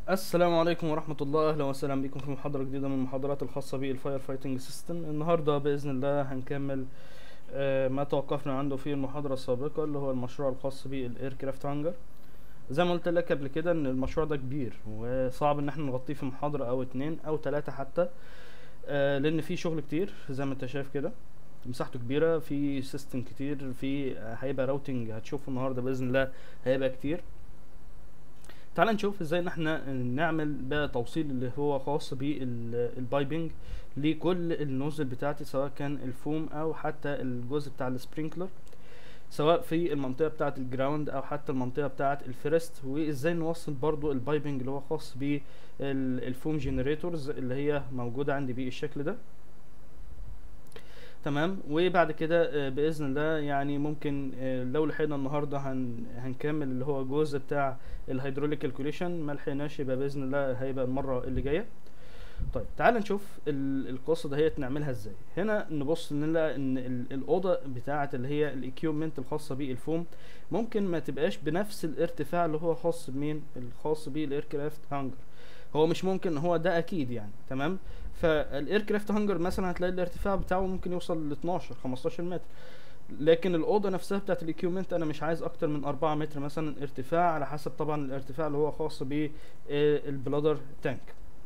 السلام عليكم ورحمة الله أهلا وسهلا بكم في محاضرة جديدة من المحاضرات الخاصة بالفاير فايتنج سيستم النهاردة بإذن الله هنكمل آه، ما توقفنا عنده في المحاضرة السابقة اللي هو المشروع الخاص بالايركرافت هانجر زي ما قلت لك قبل كده ان المشروع ده كبير وصعب ان احنا نغطيه في محاضرة او اتنين او تلاتة حتى آه، لان في شغل كتير زي ما انت شايف كده مساحته كبيرة في سيستم كتير في آه، هيبقى راوتنج هتشوفه النهاردة بإذن الله هيبقى كتير تعال نشوف ازاي ان احنا نعمل بقى توصيل اللي هو خاص بالبايبنج لكل النوزل بتاعتي سواء كان الفوم او حتى الجزء بتاع السبرينكلر سواء في المنطقة بتاعة الجراوند او حتى المنطقة بتاعة الفيرست وازاي نوصل برضو البايبنج اللي هو خاص بالفوم جنريتورز اللي هي موجودة عندي بالشكل ده تمام وبعد كده آه، باذن الله يعني ممكن آه، لو لحقنا النهارده هن هنكمل اللي هو الجزء بتاع الهيدروليك كالكوليشن ما لحقناش يبقى باذن الله هيبقى المره اللي جايه طيب تعال نشوف ال- القصه دهيت نعملها ازاي هنا نبص نلاقي ان ال- الاوضه بتاعه اللي هي الاكيوبمنت الخاصه بالفوم ممكن ما تبقاش بنفس الارتفاع اللي هو خاص بمين الخاص بالايركرافت هانجر هو مش ممكن هو ده اكيد يعني تمام فالايركرافت هانجر مثلا هتلاقي الارتفاع بتاعه ممكن يوصل ل 12 15 متر لكن الاوضه نفسها بتاعت الاكيومنت انا مش عايز اكتر من 4 متر مثلا ارتفاع على حسب طبعا الارتفاع اللي هو خاص بالبلادر تانك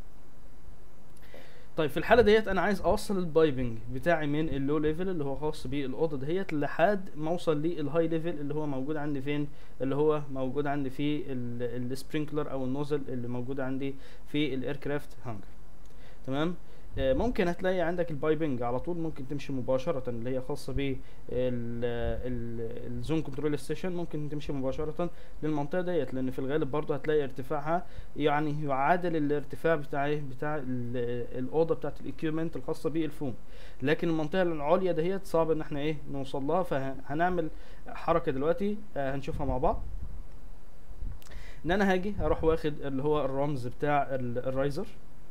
طيب في الحاله ديت انا عايز اوصل البايبنج بتاعي من اللو ليفل اللي هو خاص بالاوضه دهيت لحد ما اوصل للهاي ليفل اللي هو موجود عندي فين اللي هو موجود عندي في السبرينكلر او النوزل اللي موجود عندي في الايركرافت هانجر تمام آه، ممكن هتلاقي عندك البايبنج على طول ممكن تمشي مباشرة اللي هي خاصة ب الزون كنترول ستيشن ممكن تمشي مباشرة للمنطقة ديت لأن في الغالب برضه هتلاقي ارتفاعها يعني يعادل الارتفاع بتاع إيه؟ بتاع ال- الأوضة بتاعت الإكيومنت الخاصة بالفوم لكن المنطقة العليا دهيت صعب إن احنا إيه نوصل لها فهنعمل حركة دلوقتي آه، هنشوفها مع بعض إن أنا هاجي هروح واخد اللي هو الرمز بتاع ال- الرايزر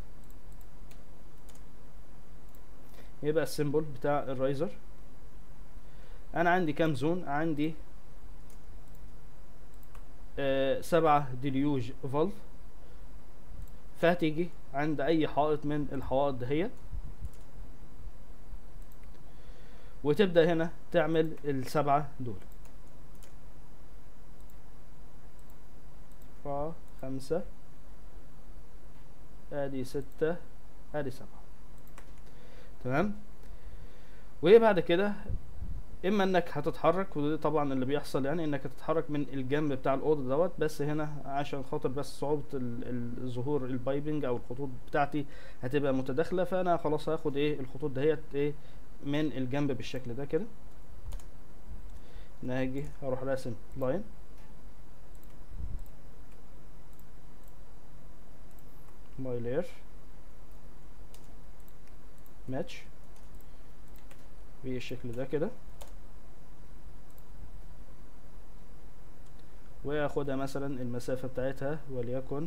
يبقى السيمبل بتاع الرايزر انا عندي كام زون عندي آه سبعة ديليوج فالف فهتيجي عند اي حائط من الحوائط دهيت وتبدأ هنا تعمل السبعة دول أربعة خمسة ادي ستة ادي سبعة تمام وبعد كده اما انك هتتحرك وده طبعا اللي بيحصل يعني انك هتتحرك من الجنب بتاع الاوضه دوت بس هنا عشان خاطر بس صعوبه ال- ال- ظهور البايبنج او الخطوط بتاعتي هتبقى متداخله فانا خلاص هاخد ايه الخطوط دهيت ايه من الجنب بالشكل ده كده انا هاجي اروح راسم لاين باي لاير ماتش بالشكل ده كده واخدها مثلا المسافة بتاعتها وليكن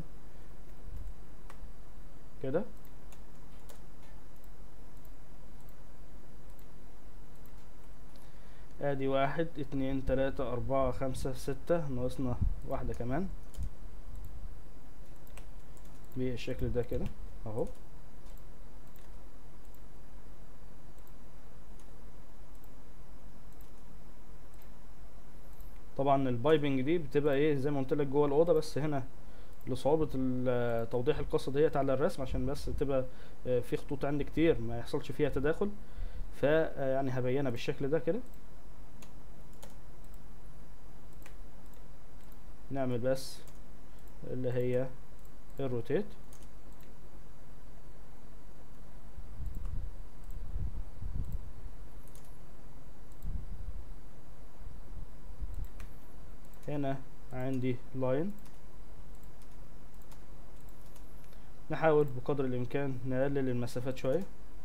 كده ادي واحد اتنين تلاتة اربعة خمسة ستة ناقصنا واحدة كمان بالشكل ده كده اهو طبعا البايبنج دي بتبقى ايه زي ما قلت لك جوه الاوضه بس هنا لصعوبه ال- توضيح القصه ديت على الرسم عشان بس تبقى آه، في خطوط عندي كتير ما يحصلش فيها تداخل ف آه، يعني هبينها بالشكل ده كده نعمل بس اللي هي الروتيت هنا عندي لاين نحاول بقدر الامكان نقلل المسافات شويه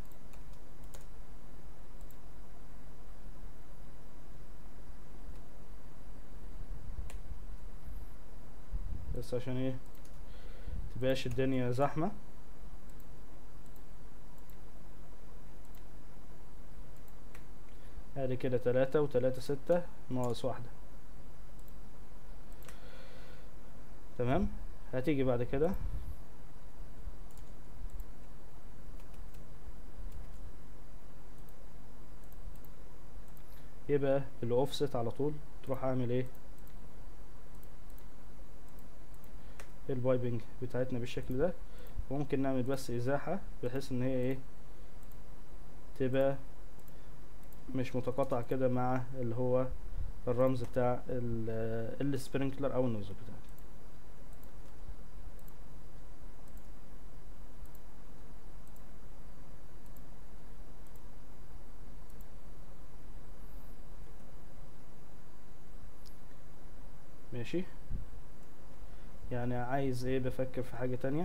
بس عشان ايه تبقاش الدنيا زحمه ادي كده تلاتة وتلاتة ستة ناقص واحدة تمام هتيجي بعد كده يبقى الاوفست على طول تروح اعمل ايه البايبنج بتاعتنا بالشكل ده وممكن نعمل بس ازاحة بحيث ان هي ايه تبقى مش متقاطع كده مع اللي هو الرمز بتاع السبرينكلر او النوزل بتاعنا ماشي يعني عايز ايه بفكر في حاجة تانية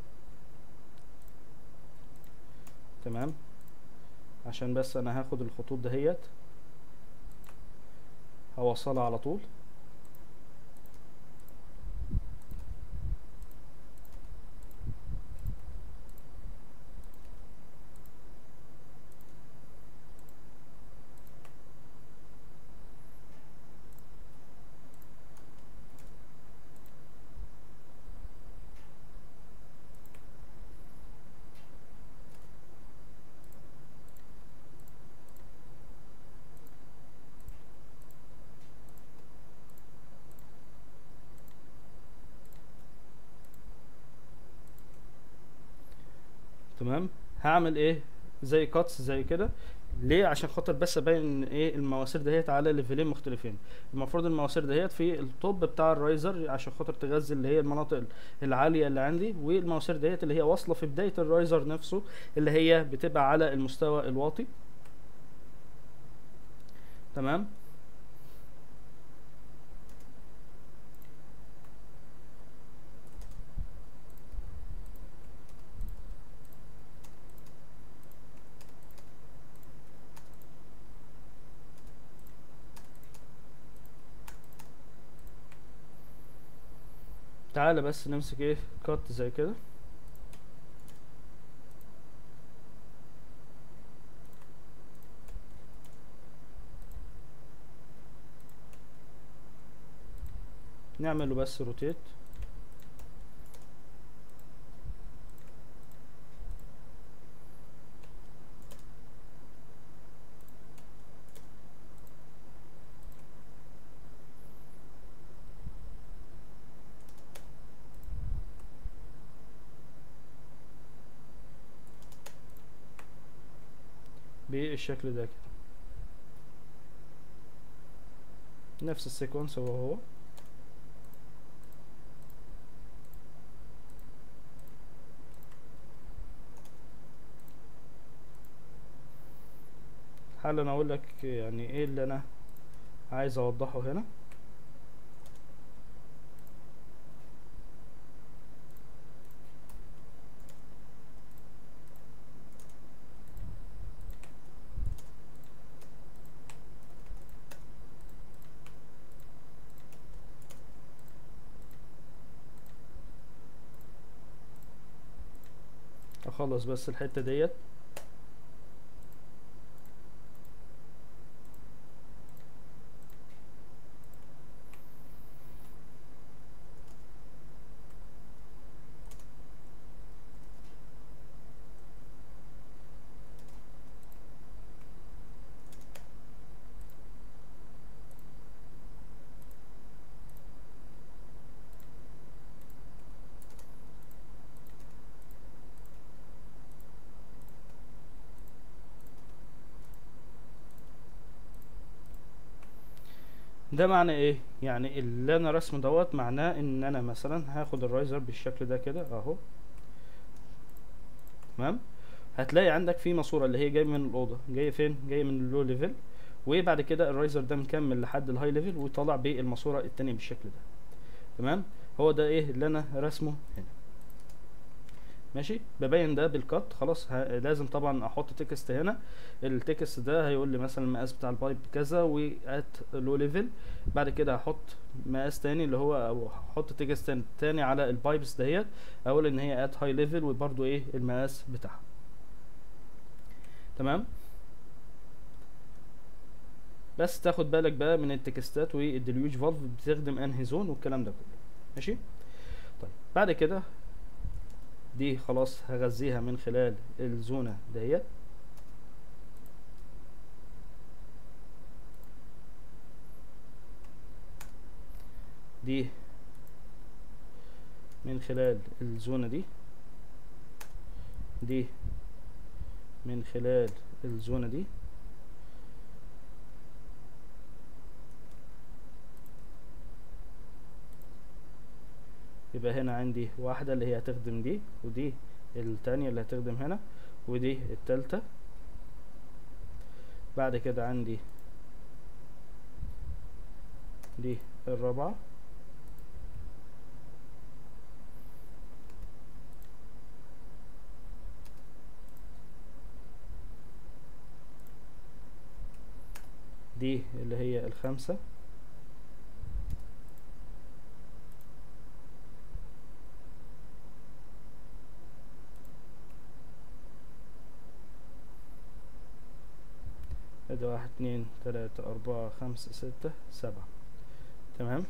تمام عشان بس انا هاخد الخطوط دهيت هوصلها على طول تمام هعمل ايه زي كاتس زي كده ليه عشان خاطر بس ابين ايه المواسير دهيت على ليفلين مختلفين المفروض المواسير دهيت في التوب بتاع الرايزر عشان خاطر تغذي اللي هي المناطق العاليه اللي عندي والمواسير دهيت اللي هي واصله في بدايه الرايزر نفسه اللي هي بتبقى على المستوى الواطي تمام تعالى بس نمسك ايه كات زي كده نعمله بس روتيت بالشكل ده كده نفس السيكونس هو هو حالا اقول لك يعني ايه اللي انا عايز اوضحه هنا اخلص بس الحته ديت ده معنى ايه يعني اللي انا رسمه دوت معناه ان انا مثلا هاخد الرايزر بالشكل ده كده اهو تمام هتلاقي عندك في ماسوره اللي هي جايه من الاوضه جايه فين جايه من اللو ليفل وبعد كده الرايزر ده مكمل لحد الهاي ليفل وطالع بالماسوره التانية بالشكل ده تمام هو ده ايه اللي انا رسمه هنا ماشي ببين ده بالكات خلاص ه... لازم طبعا احط تكست هنا التكست ده هيقول لي مثلا المقاس بتاع البايب كذا وات لو ليفل بعد كده هحط مقاس تاني اللي هو او هحط تكست تاني, تاني على البايبس دهيت اقول ان هي ات هاي ليفل وبرده ايه المقاس بتاعها تمام بس تاخد بالك بقى من التكستات والديليوج فالف بتخدم انهي زون والكلام ده كله ماشي طيب بعد كده دي خلاص هغذيها من خلال الزونة ديت دي من خلال الزونة دي دي من خلال الزونة دي يبقى هنا عندي واحدة اللي هي هتخدم دي ودي التانية اللي هتخدم هنا ودي التالتة بعد كده عندي دي الرابعة دي اللي هي الخامسة ادي واحد اتنين تلاتة اربعة خمسة ستة سبعة تمام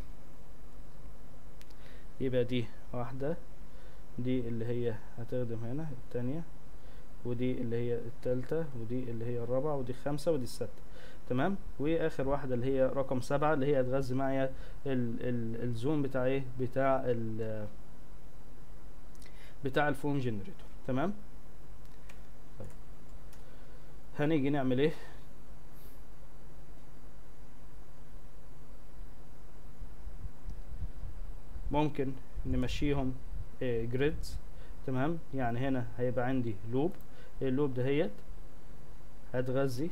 يبقى دي واحدة دي اللي هي هتخدم هنا التانية ودي اللي هي التالتة ودي اللي هي الرابعة ودي الخامسة ودي الستة تمام واخر واحدة اللي هي رقم سبعة اللي هي هتغذي معايا ال ال الزوم بتاع ايه بتاع ال بتاع الفوم جنريتور تمام طيب هنيجي نعمل ايه ممكن نمشيهم جريدز تمام يعني هنا هيبقى عندي لوب اللوب دهيت هتغذي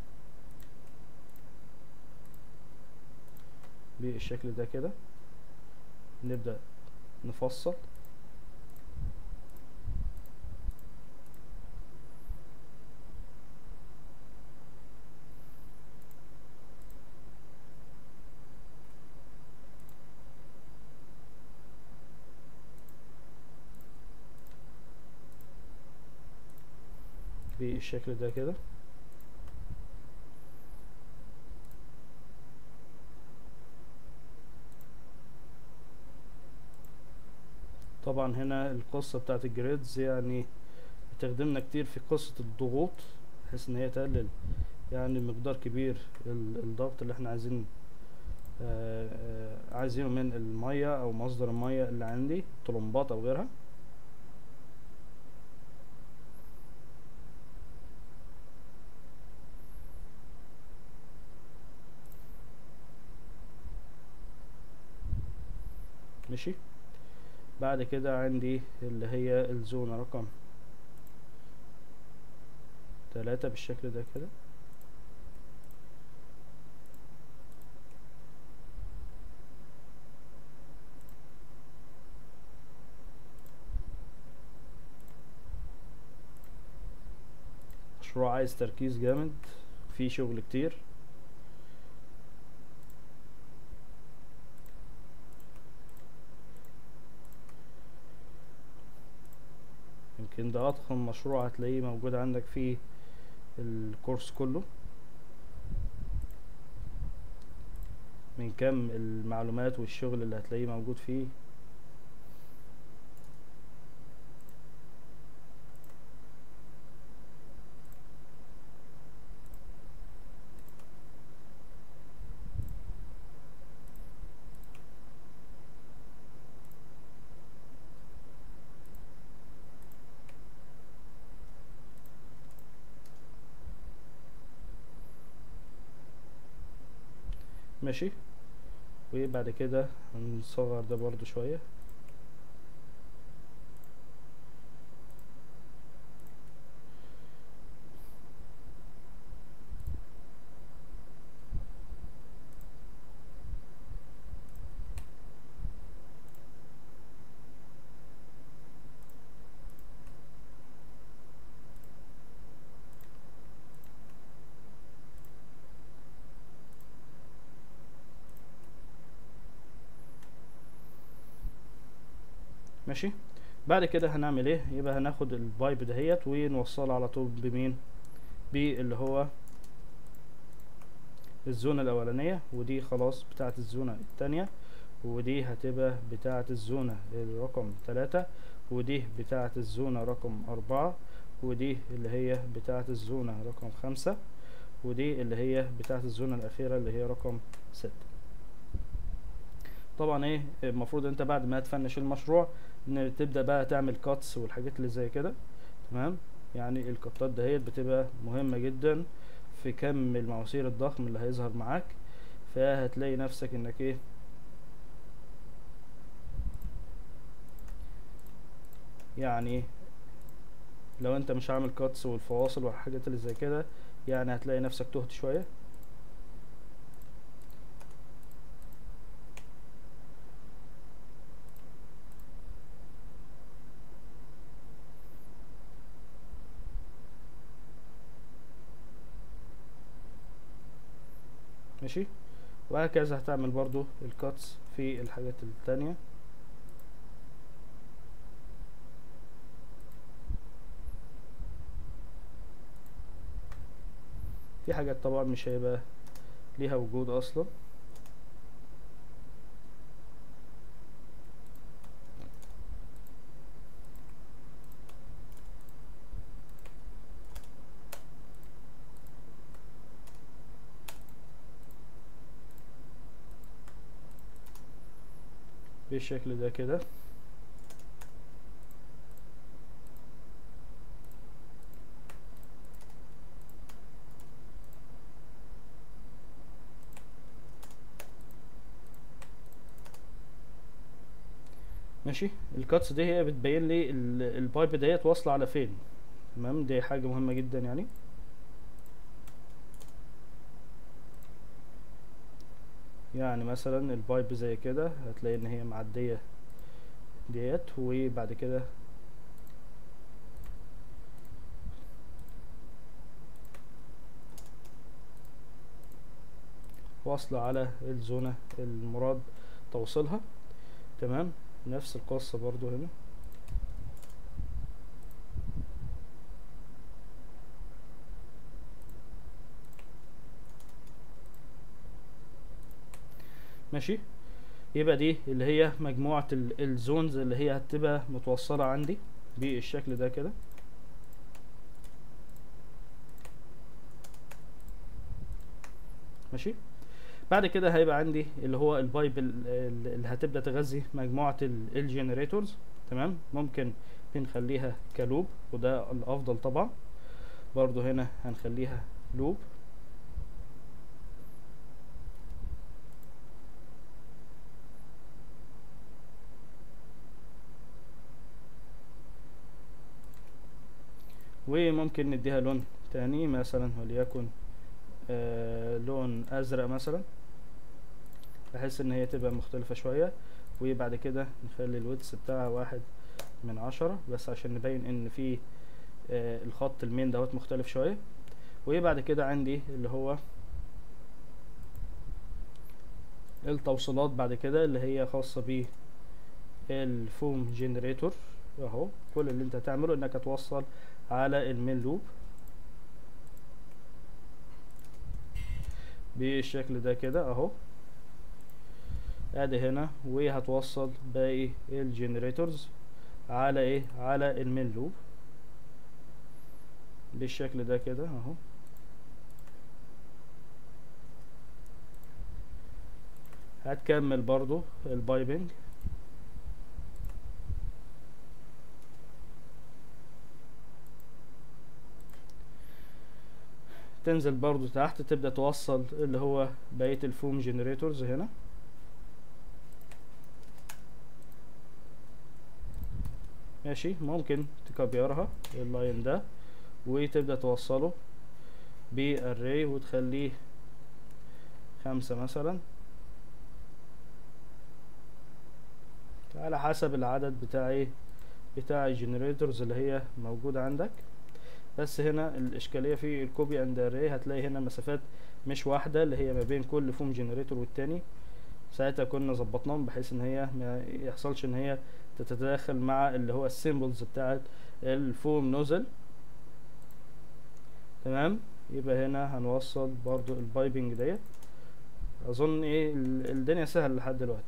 بالشكل ده كده نبدأ نفصل بالشكل ده كده طبعا هنا القصة بتاعت الجريدز يعني بتخدمنا كتير في قصة الضغوط بحيث ان هي تقلل يعني مقدار كبير ال- الضغط اللي احنا عايزين آه، آه، عايزينه من المية او مصدر المية اللي عندي طلمبات او غيرها ماشي بعد كده عندي اللي هي الزونة رقم تلاتة بالشكل ده كده مشروع عايز تركيز جامد فيه شغل كتير يمكن ده أضخم مشروع هتلاقيه موجود عندك في الكورس كله من كم المعلومات والشغل اللي هتلاقيه موجود فيه ماشي وبعد كده هنصغر ده برضو شوية ماشي بعد كده هنعمل ايه يبقى هناخد البايب دهيت ونوصلها على طول بمين باللي هو الزونة الأولانية ودي خلاص بتاعة الزونة التانية ودي هتبقى بتاعة الزونة رقم تلاتة ودي بتاعة الزونة رقم أربعة ودي اللي هي بتاعة الزونة رقم خمسة ودي اللي هي بتاعة الزونة الأخيرة اللي هي رقم ستة طبعا ايه المفروض انت بعد ما تفنش المشروع ان تبدا بقى تعمل كاتس والحاجات اللي زي كده تمام يعني الكتات دهيت بتبقى مهمة جدا في كم المواسير الضخم اللي هيظهر معاك فهتلاقي نفسك انك ايه يعني لو انت مش عامل كاتس والفواصل والحاجات اللي زي كده يعني هتلاقي نفسك تهت شوية ماشي وهكذا هتعمل برضو الكاتس في الحاجات التانية في حاجات طبعا مش هيبقى ليها وجود اصلا بالشكل ده كده ماشي الكاتس دي هي بتبين لي ال- البايب ديت واصله على فين تمام دي حاجه مهمه جدا يعني يعني مثلا البايب زي كده هتلاقي ان هي معديه ديت وبعد كده واصلة على الزونة المراد توصيلها تمام نفس القصة برضو هنا ماشي يبقى دي اللي هي مجموعة ال- الزونز اللي هي هتبقى متوصلة عندي بالشكل ده كده ماشي بعد كده هيبقى عندي اللي هو البايب ال- ال- اللي هتبدأ تغذي مجموعة الجنريتورز تمام ممكن بنخليها كلوب وده الأفضل طبعا برضو هنا هنخليها لوب وممكن نديها لون تاني مثلا وليكن آه لون ازرق مثلا بحيث ان هي تبقى مختلفة شوية وبعد كده نخلي الويدث بتاعها واحد من عشرة بس عشان نبين ان في آه الخط المين دوت مختلف شوية وبعد كده عندي اللي هو التوصيلات بعد كده اللي هي خاصة بيه الفوم جنريتور اهو كل اللي انت هتعمله انك هتوصل على المين لوب بالشكل ده كده اهو ادي هنا وهتوصل باقي الجنريتورز على ايه على المين لوب بالشكل ده كده اهو هتكمل برضو البايبنج تنزل برضو تحت تبدأ توصل اللي هو بقية الفوم جنريتورز هنا ماشي ممكن تكبرها اللاين ده وتبدأ توصله بالري وتخليه خمسة مثلا على حسب العدد بتاع ايه بتاع الجنريتورز اللي هي موجودة عندك بس هنا الإشكالية في الكوبي اند اري هتلاقي هنا مسافات مش واحدة اللي هي ما بين كل فوم جنريتور والتاني ساعتها كنا ظبطناهم بحيث ان هي ما يحصلش ان هي تتداخل مع اللي هو السيمبلز بتاعت الفوم نوزل تمام يبقى هنا هنوصل برضو البايبنج ديت اظن ايه ال- الدنيا سهل لحد دلوقتي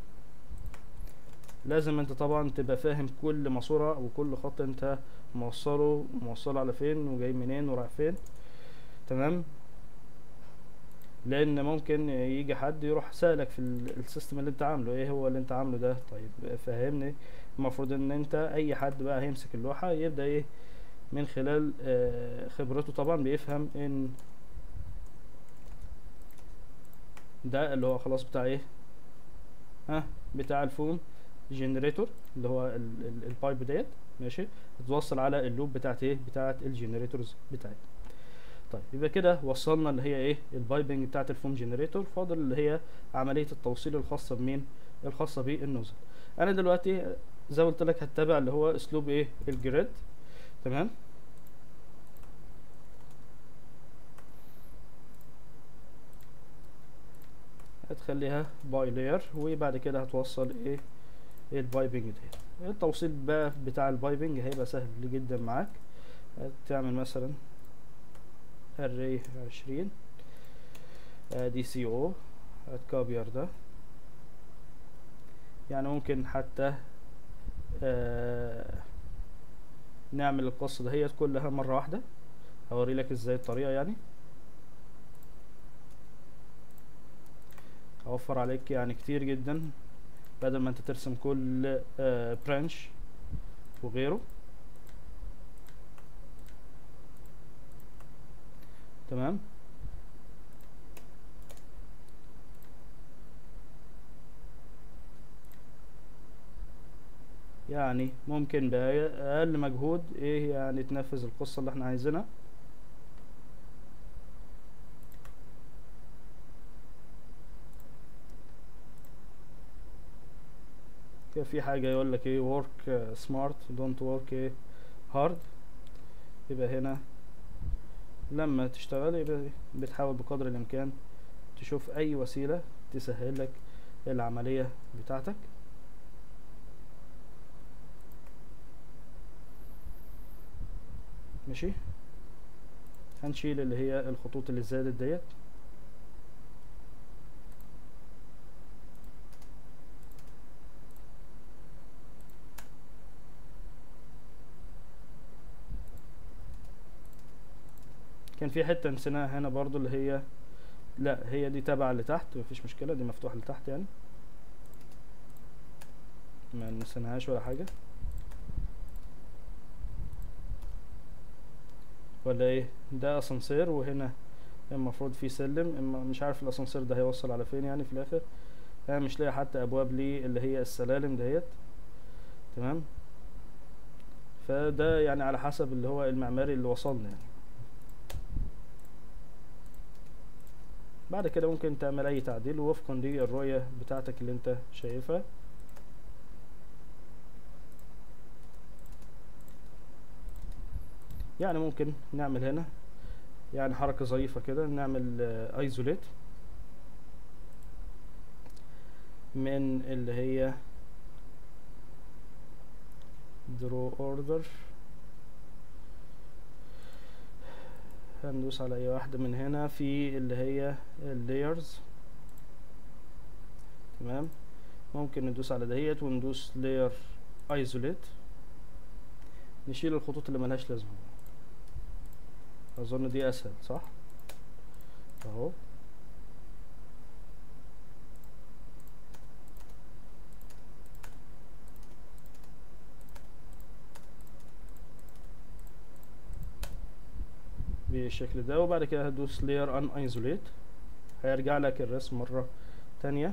لازم انت طبعا تبقى فاهم كل ماسورة وكل خط انت موصله موصله على فين وجاي منين ورايح فين تمام لان ممكن يجي حد يروح سألك في ال- السيستم اللي انت عامله ايه هو اللي انت عامله ده طيب فهمني المفروض ان انت اي حد بقى هيمسك اللوحة يبدأ ايه من خلال آه، خبرته طبعا بيفهم ان ده اللي هو خلاص بتاع ايه ها بتاع الفوم جنريتور اللي هو ال- ال- البايب ديت ماشي تتوصل على اللوب بتاعت ايه بتاعت الجنريتورز بتاعتنا طيب يبقى كده وصلنا اللي هي ايه البايبنج بتاعت الفوم جنريتور فاضل اللي هي عمليه التوصيل الخاصه بمين الخاصه بالنوزل انا دلوقتي زي ما قلت لك هتبع اللي هو اسلوب ايه الجريد تمام هتخليها باي لاير وبعد كده هتوصل ايه البايبنج ديت التوصيل بقى بتاع البايبنج هيبقى سهل جدا معاك هتعمل مثلا array عشرين دي سي او هتكابير ده يعني ممكن حتى آه نعمل القصة دهيت كلها مرة واحدة هوري لك ازاي الطريقة يعني اوفر عليك يعني كتير جدا بدل ما انت ترسم كل آه برانش وغيره تمام يعني ممكن بأقل مجهود ايه يعني تنفذ القصة اللي احنا عايزينها كده في حاجة يقول لك ايه work uh, smart don't work ايه hard يبقى هنا لما تشتغل يبقى بتحاول بقدر الامكان تشوف اي وسيلة تسهل لك العملية بتاعتك ماشي هنشيل اللي هي الخطوط اللي زادت ديت كان في حته نسيناها هنا برضو اللي هي لا هي دي تابعه لتحت مفيش مشكله دي مفتوحه لتحت يعني ما نسيناهاش ولا حاجه ولا ايه ده اسانسير وهنا المفروض في سلم اما مش عارف الاسانسير ده هيوصل على فين يعني في الاخر انا مش لاقي حتى ابواب ليه اللي هي السلالم دهيت تمام فده يعني على حسب اللي هو المعماري اللي وصلنا يعني بعد كده ممكن تعمل اي تعديل وفقا للرؤية بتاعتك اللي انت شايفها يعني ممكن نعمل هنا يعني حركة ظريفة كده نعمل ايزوليت من اللي هي draw order هندوس على اي واحدة من هنا في اللي هي اللايرز تمام ممكن ندوس على دهيت وندوس layer isolate نشيل الخطوط اللي ملهاش لازمة اظن دي اسهل صح اهو بالشكل ده وبعد كده هتدوس layer un isolate هيرجع لك الرسم مرة تانية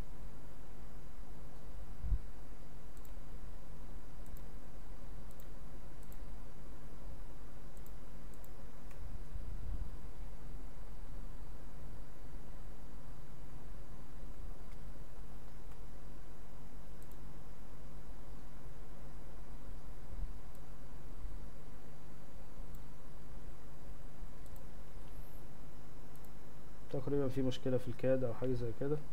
تقريبا في مشكلة في الكاد او حاجة زي كده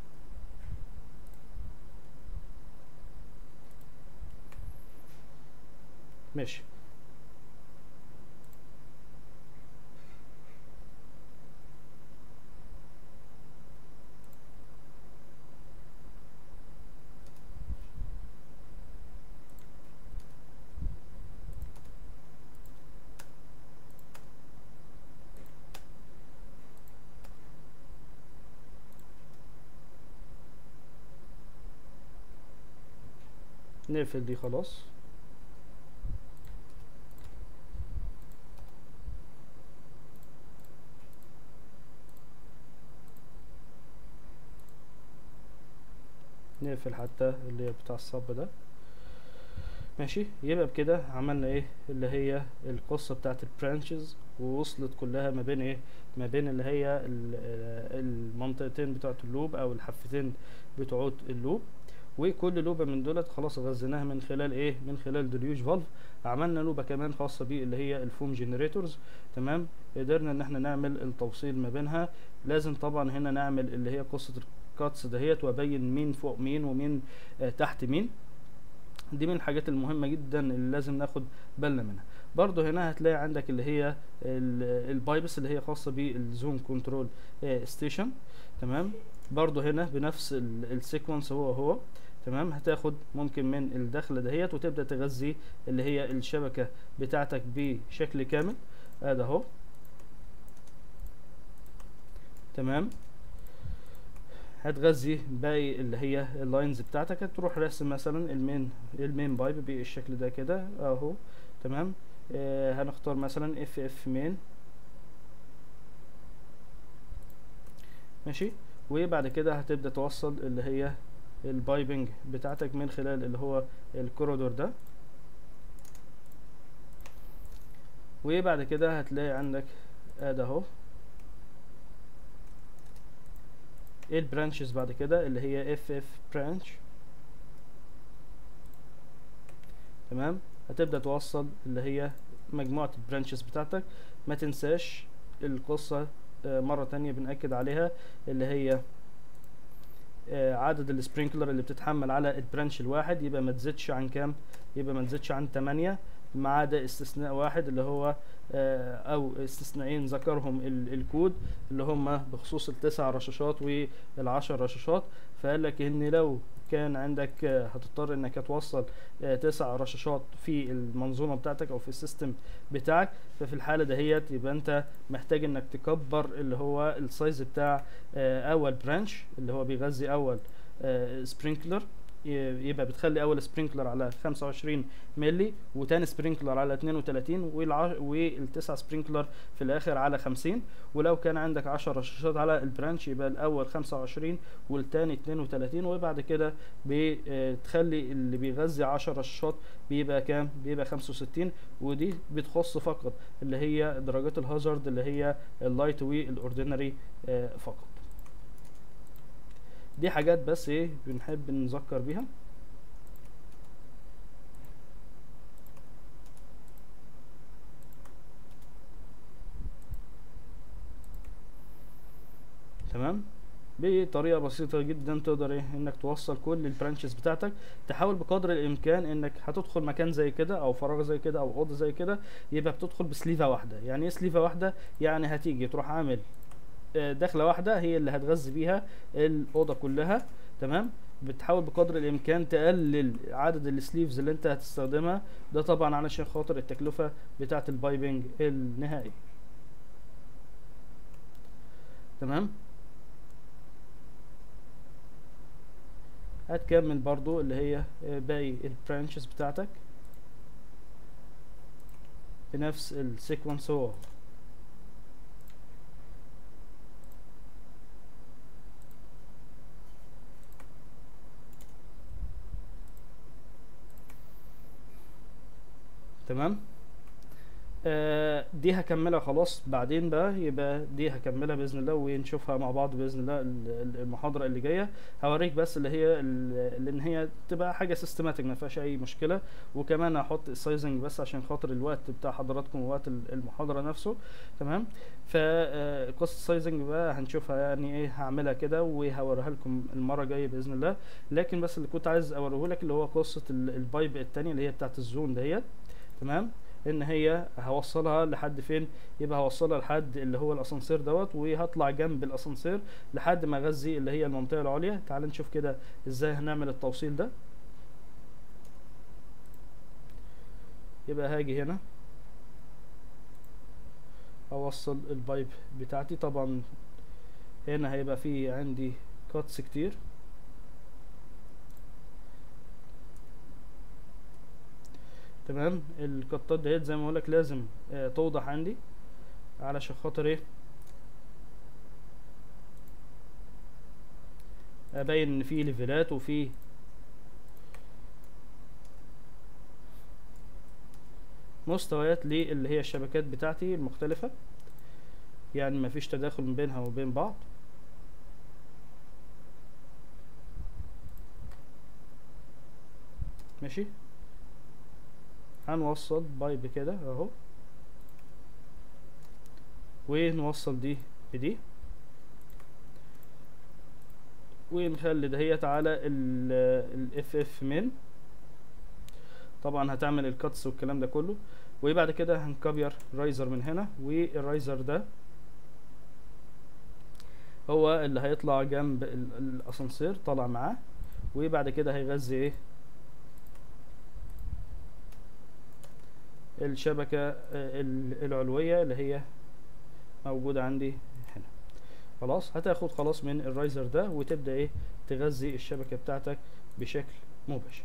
ماشي نقفل دي خلاص نقفل حتى اللي هي بتاع الصب ده ماشي يبقى بكده عملنا ايه اللي هي القصة بتاعت البرانشز ووصلت كلها ما بين ايه ما بين اللي هي ال- آه، المنطقتين بتوعت اللوب او الحفتين بتوعت اللوب وكل لوبة من دولت خلاص غذيناها من خلال ايه من خلال ديليوج فالف عملنا لوبة كمان خاصة بيه اللي هي الفوم جنريتورز تمام قدرنا ان احنا نعمل التوصيل ما بينها لازم طبعا هنا نعمل اللي هي قصة الكاتس دهيت وابين مين فوق مين ومين آه تحت مين دي من الحاجات المهمة جدا اللي لازم ناخد بالنا منها برضو هنا هتلاقي عندك اللي هي ال- البايبس اللي هي خاصة بالزوم كنترول ستيشن تمام برضو هنا بنفس السيكونس هو هو تمام هتاخد ممكن من الدخلة دهيت وتبدأ تغذي اللي هي الشبكة بتاعتك بشكل كامل ادي اهو تمام هتغذي باقي اللي هي اللاينز بتاعتك هتروح راسم مثلا المين المين بايب بالشكل ده كده اهو تمام آه هنختار مثلا اف اف مين ماشي وبعد كده هتبدأ توصل اللي هي البايبنج بتاعتك من خلال اللي هو الكوريدور ده وبعد كده هتلاقي عندك ادي اهو ايه البرانشز بعد كده اللي هي اف اف برانش تمام هتبدأ توصل اللي هي مجموعة البرانشز بتاعتك ما تنساش القصة آه، مرة تانية بنأكد عليها اللي هي آه، عدد السبرينكلر اللي بتتحمل على البرانش الواحد يبقى ما تزيدش عن كام يبقى ما تزيدش عن 8 ما عدا استثناء واحد اللي هو آه، او استثنائين ذكرهم ال- الكود اللي هم بخصوص التسع رشاشات والعشر رشاشات فقال لك ان لو كان عندك آه، هتضطر انك توصل آه، تسع رشاشات في المنظومه بتاعتك او في السيستم بتاعك ففي الحاله دهيت يبقى انت محتاج انك تكبر اللي هو السايز بتاع آه، اول برانش اللي هو بيغذي اول سبرينكلر يبقى بتخلي اول سبرينكلر على 25 ملي وتاني سبرينكلر على 32 والع... والتسع سبرينكلر في الاخر على 50 ولو كان عندك 10 رشاشات على البرانش يبقى الاول 25 والتاني 32 وبعد كده بتخلي اللي بيغذي 10 رشاشات بيبقى كام بيبقى 65 ودي بتخص فقط اللي هي درجات الهازارد اللي هي اللايت والاوردينري فقط دي حاجات بس ايه بنحب نذكر بيها تمام بطريقه بسيطه جدا تقدر ايه انك توصل كل البرانشز بتاعتك تحاول بقدر الامكان انك هتدخل مكان زي كده او فراغ زي كده او اوضه زي كده يبقى بتدخل بسليفه واحده يعني ايه سليفه واحده يعني هتيجي تروح عامل آه، دخله واحده هي اللي هتغذي بيها الاوضه كلها تمام بتحاول بقدر الامكان تقلل عدد السليفز اللي انت هتستخدمها ده طبعا علشان خاطر التكلفه بتاعه البايبنج النهائي تمام هتكمل برضو اللي هي آه، باقي البرانشز بتاعتك بنفس السيكونس هو تمام آه دي هكملها خلاص بعدين بقى يبقى دي هكملها باذن الله ونشوفها مع بعض باذن الله ال- ال- المحاضره اللي جايه هوريك بس اللي هي ال- لان هي تبقى حاجه سيستماتيك ما فيهاش اي مشكله وكمان هحط السايزنج بس عشان خاطر الوقت بتاع حضراتكم ووقت ال- المحاضره نفسه تمام فقصه السايزنج بقى هنشوفها يعني ايه هعملها كده وهوريها لكم المره الجايه باذن الله لكن بس اللي كنت عايز اوريه لك اللي هو قصه ال- البايب التانية اللي هي بتاعت الزون ديت تمام ان هي هوصلها لحد فين يبقى هوصلها لحد اللي هو الاسانسير دوت وهطلع جنب الاسانسير لحد ما اغذي اللي هي المنطقه العليا تعال نشوف كده ازاي هنعمل التوصيل ده يبقى هاجي هنا اوصل البايب بتاعتي طبعا هنا هيبقى في عندي كاتس كتير تمام القطات ديت زي ما اقولك لازم آه توضح عندي علشان خاطر ايه ابين ان في ليفلات وفي مستويات للي هي الشبكات بتاعتي المختلفة يعني مفيش تداخل ما بينها وبين بعض ماشي هنوصل بايب كده اهو ونوصل دي بدي ونخلي دهيت على الاف اف من طبعا هتعمل الكاتس والكلام ده كله وبعد كده هنكبر رايزر من هنا والرايزر ده هو اللي هيطلع جنب الاسانسير طالع معاه وبعد كده هيغذي ايه الشبكة العلوية اللي هي موجودة عندي هنا خلاص هتاخد خلاص من الرايزر ده وتبدأ ايه تغذي الشبكة بتاعتك بشكل مباشر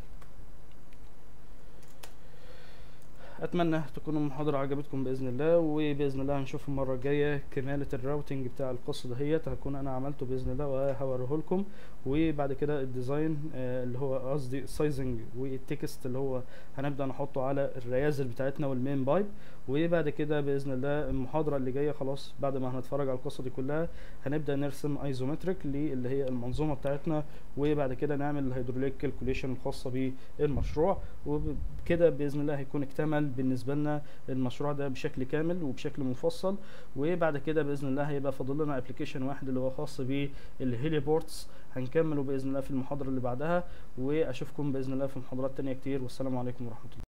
اتمنى تكون المحاضره عجبتكم باذن الله وباذن الله هنشوف المره الجايه كماله الراوتنج بتاع القصه دهيت هكون انا عملته باذن الله وهوريه لكم وبعد كده الديزاين آه اللي هو قصدي السايزنج والتكست اللي هو هنبدا نحطه على الريازل بتاعتنا والمين بايب وبعد كده باذن الله المحاضره اللي جايه خلاص بعد ما هنتفرج على القصه دي كلها هنبدا نرسم ايزومتريك اللي هي المنظومه بتاعتنا وبعد كده نعمل الهيدروليك كالكوليشن الخاصه بالمشروع وبكده باذن الله هيكون اكتمل بالنسبه لنا المشروع ده بشكل كامل وبشكل مفصل وبعد كده باذن الله هيبقى فاضل لنا ابلكيشن واحد اللي هو خاص بالهيلي بورتس هنكمله باذن الله في المحاضره اللي بعدها واشوفكم باذن الله في محاضرات تانية كتير والسلام عليكم ورحمه الله